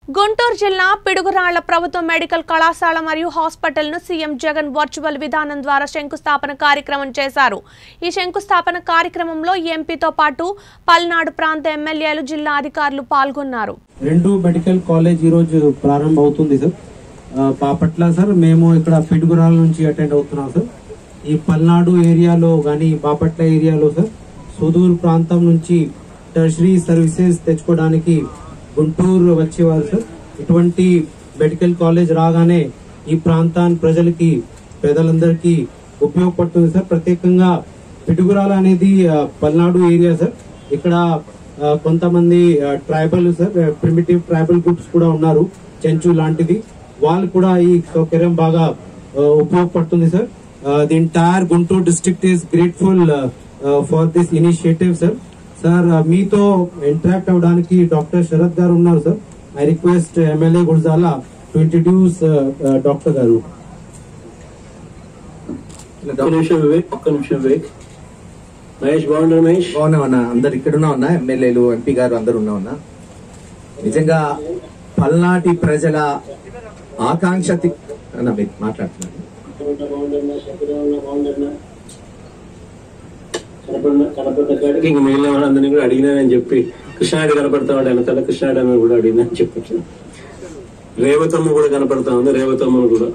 గుంటూరు జిల్లా పిడుగురాళ్ల ప్రభుత్వ మెడికల్ కళాశాల మరియు హాస్పిటల్ను సీఎం జగన్ వర్చువల్ విధానం ద్వారా శంకుస్థాపన కార్యక్రమం చేశారు ఈ శంకుస్థాపన కార్యక్రమంలో ఎంపీతో పాటు పల్నాడు ప్రాంత ఎమ్మెల్యేలు జిల్లా అధికారులు పాల్గొన్నారు రెండు మెడికల్ కాలేజ్ ఈ రోజు ప్రారంభం అవుతుంది సార్ ఆ, బాపట్ల సార్ మేము ఇక్కడ పిడుగురాల నుంచి అటెండ్ అవుతున్నాం సార్ ఈ పల్నాడు ఏరియాలో కానీ బాపట్ల ఏరియాలో సార్ సుదూర్ ప్రాంతం నుంచి టర్షరీ సర్వీసెస్ తెచ్చుకోవడానికి గుంటూరు వచ్చేవారు సార్ ఇటువంటి మెడికల్ కాలేజ్ రాగానే ఈ ప్రాంతాన్ని ప్రజలకి పేదలందరికీ ఉపయోగపడుతుంది సార్ ప్రత్యేకంగా పిడుగురాల అనేది ఆ, పల్నాడు ఏరియా సార్ ఇక్కడ ఆ, కొంతమంది tribal sir primitive tribal groups కూడా ఉన్నారు చెంచు లాంటిది వాళ్ళు కూడా ఈ సౌకర్యం బాగా ఆ, ఉపయోగపడుతుంది sir the entire Guntur district is grateful for this initiative sir sir మీతో ఇంటరాక్ట్ అవడానికి డాక్టర్ శరత్ గారు ఉన్నారు sir I request MLA Gurjala to introduce doctor garu ఒక్క నిమిషం వివేక్ ఒక్క నిమిషం వివేక్ మహేష్ బాగుంటారు మహేష్ బాగున్నామన్నా అందరు ఇక్కడున్నా ఉన్నా ఎమ్మెల్యేలు ఎంపీ గారు అందరు ఉన్నా ఉన్నా నిజంగా పల్నాటి ప్రజల ఆకాంక్ష తి- అన్న మీరు మాట్లాడుతున్నారు కనపడిన కనపడ్డ కాడికి ఇంక మిగిలిన వాళ్ళందరినీ కూడా అడిగినానని చెప్పి కృష్ణాడి కనపడతాడు వెనకాల కృష్ణాడి అని కూడా అడిగినానని చెప్పచ్చు రేవతమ్మ కూడా కనపడతా ఉంది రేవతమ్మను కూడా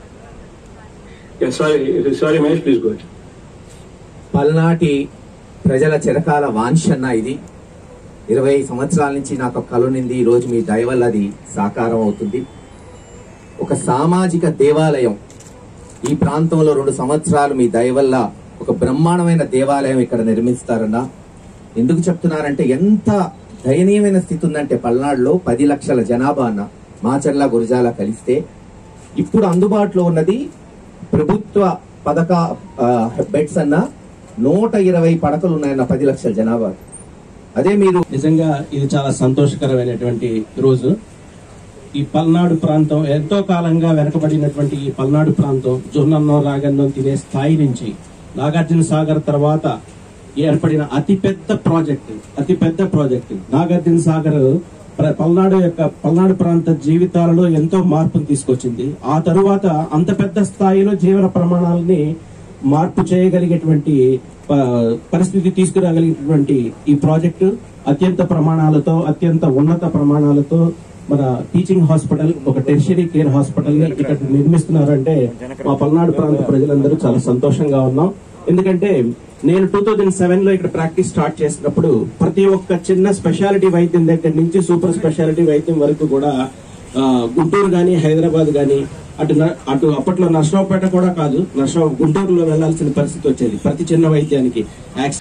sorry sorry Mahesh please go పల్నాటి ప్రజల చిరకాల వాంఛన్న ఇది ఇరవై సంవత్సరాల నుంచి నాకు ఒక కల నింది ఈ రోజు మీ దయ వల్ల అది సాకారం అవుతుంది ఒక సామాజిక దేవాలయం ఈ ప్రాంతంలో రెండు సంవత్సరాలు మీ దయ వల్ల ఒక బ్రహ్మాండమైన దేవాలయం ఇక్కడ నిర్మిస్తారన్నా ఎందుకు చెప్తున్నారంటే ఎంత దయనీయమైన స్థితి ఉందంటే పల్నాడులో పది లక్షల జనాభా అన్న మాచర్ల గురజాల కలిస్తే ఇప్పుడు అందుబాటులో ఉన్నది ప్రభుత్వ పథక ఆ, బెడ్స్ అన్న నూట ఇరవై పడకలు ఉన్నాయన్న పది లక్షల జనాభా అదే మీరు నిజంగా ఇది చాలా సంతోషకరమైనటువంటి రోజు ఈ పల్నాడు ప్రాంతం ఎంతో కాలంగా వెనకబడినటువంటి ఈ పల్నాడు ప్రాంతం జొన్నన్నం రాగన్నం తినే స్థాయి నుంచి నాగార్జున సాగర్ తర్వాత ఏర్పడిన అతిపెద్ద ప్రాజెక్టు అతిపెద్ద ప్రాజెక్టు నాగార్జున సాగర్ ప్ర- పల్నాడు యొక్క పల్నాడు ప్రాంత జీవితాలలో ఎంతో మార్పును తీసుకొచ్చింది ఆ తరువాత అంత పెద్ద స్థాయిలో జీవన ప్రమాణాలని మార్పు చేయగలిగేటువంటి ప- పరిస్థితి తీసుకురాగలిగేటువంటి ఈ ప్రాజెక్టు అత్యంత ప్రమాణాలతో అత్యంత ఉన్నత ప్రమాణాలతో మన టీచింగ్ హాస్పిటల్ ఒక టెరిషరీ కేర్ హాస్పిటల్ ని ఇక్కడ నిర్మిస్తున్నారంటే మా పల్నాడు ప్రాంత ప్రజలందరూ చాలా సంతోషంగా ఉన్నాం ఎందుకంటే నేను టూ థౌజండ్ సెవెన్ లో ఇక్కడ ప్రాక్టీస్ స్టార్ట్ చేసినప్పుడు ప్రతి ఒక్క చిన్న స్పెషాలిటీ వైద్యం దగ్గర నుంచి సూపర్ స్పెషాలిటీ వైద్యం వరకు కూడా ఆ, గుంటూరు గాని హైదరాబాద్ గాని అటు న- అటు అప్పట్లో నర్సరావుపేట కూడా కాదు నర్సరావు గుంటూరులో వెళ్లాల్సిన పరిస్థితి వచ్చేది ప్రతి చిన్న వైద్యానికి యాక్సిడెంట్